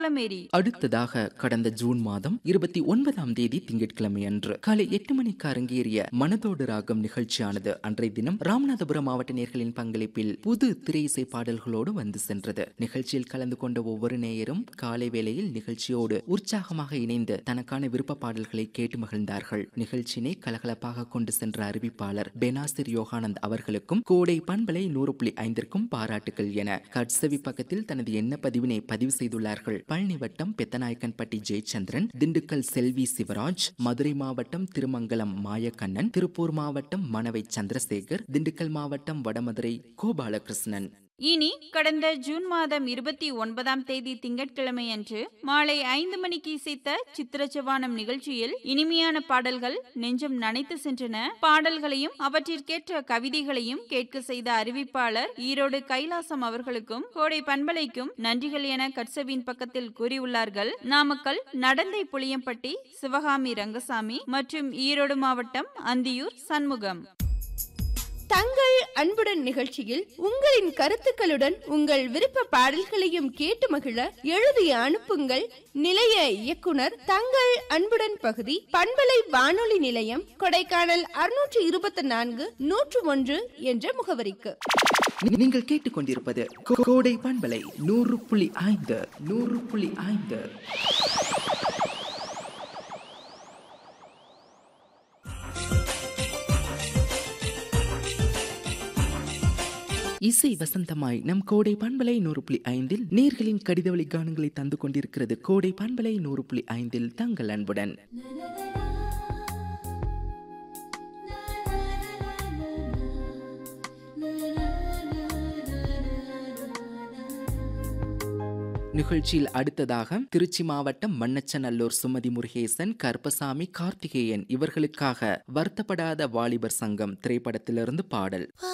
பழமேரி அடுத்ததாக கடந்த ஜூன் மாதம் இருபத்தி ஒன்பதாம் தேதி திங்கட்கிழமை அன்று காலை எட்டு மணிக்கு அரங்கேறிய மனதோடு ராகம் நிகழ்ச்சியானது அன்றைய தினம் ராமநாதபுரம் மாவட்ட நேர்களின் பங்களிப்பில் புது திரை இசை பாடல்களோடு வந்து சென்றது நிகழ்ச்சியில் கலந்து கொண்ட ஒவ்வொரு நேயரும் காலை வேளையில் நிகழ்ச்சியோடு உற்சாகமாக இணைந்து தனக்கான விருப்ப பாடல்களை கேட்டு மகிழ்ந்தார்கள் நிகழ்ச்சியினை கலகலப்பாக கொண்டு சென்ற அறிவிப்பாளர் பெனாசிர் யோகானந்த் அவர்களுக்கும் கோடை பண்பலை நூறு புள்ளி ஐந்திற்கும் பாராட்டுகள் என கட்சவி பக்கத்தில் தனது எண்ண பதிவினை பதிவு செய்துள்ளார்கள் பழனி வட்டம் பெத்தநாயக்கன்பட்டி ஜெயச்சந்திரன் திண்டுக்கல் செல்வி சிவராஜ் மதுரை மாவட்டம் திருமங்கலம் மாயக்கண்ணன் திருப்பூர் மாவட்டம் மணவை சந்திரசேகர் திண்டுக்கல் மாவட்டம் வடமதுரை கோபாலகிருஷ்ணன் இனி கடந்த ஜூன் மாதம் இருபத்தி ஒன்பதாம் தேதி திங்கட்கிழமை அன்று மாலை ஐந்து மணிக்கு இசைத்த சித்திரச்சவானம் நிகழ்ச்சியில் இனிமையான பாடல்கள் நெஞ்சம் நனைத்து சென்றன பாடல்களையும் அவற்றிற்கேற்ற கவிதைகளையும் கேட்க செய்த அறிவிப்பாளர் ஈரோடு கைலாசம் அவர்களுக்கும் கோடை பண்பலைக்கும் நன்றிகள் என கட்சவின் பக்கத்தில் கூறியுள்ளார்கள் நாமக்கல் நடந்தை புளியம்பட்டி சிவகாமி ரங்கசாமி மற்றும் ஈரோடு மாவட்டம் அந்தியூர் சண்முகம் தங்கள் அன்புடன் நிகழ்ச்சியில் உங்களின் கருத்துக்களுடன் உங்கள் விருப்ப பாடல்களையும் கேட்டு மகிழ எழுதி அனுப்புங்கள் நிலைய இயக்குனர் தங்கள் அன்புடன் பகுதி பண்பலை வானொலி நிலையம் கொடைக்கானல் அறுநூற்று இருபத்தி நான்கு நூற்று ஒன்று என்ற முகவரிக்கு நீ- நீங்கள் கேட்டுக்கொண்டிருப்பது கோ- கோடை பண்பலை நூறு புள்ளி ஐந்து நூறு புள்ளி ஐந்து இசை வசந்தமாய் நம் கோடை பண்பலை நூறு புள்ளி ஐந்தில் நேர்களின் கடிதவழி கானங்களை தந்து கொண்டிருக்கிறது கோடை பண்பலை நூறு புள்ளி ஐந்தில் தங்கள் அன்புடன் நிகழ்ச்சியில் அடுத்ததாக திருச்சி மாவட்டம் மண்ணச்சநல்லூர் சுமதி முருகேசன் கருப்பசாமி கார்த்திகேயன் இவர்களுக்காக வருத்தப்படாத வாலிபர் சங்கம் திரைப்படத்திலிருந்து பாடல்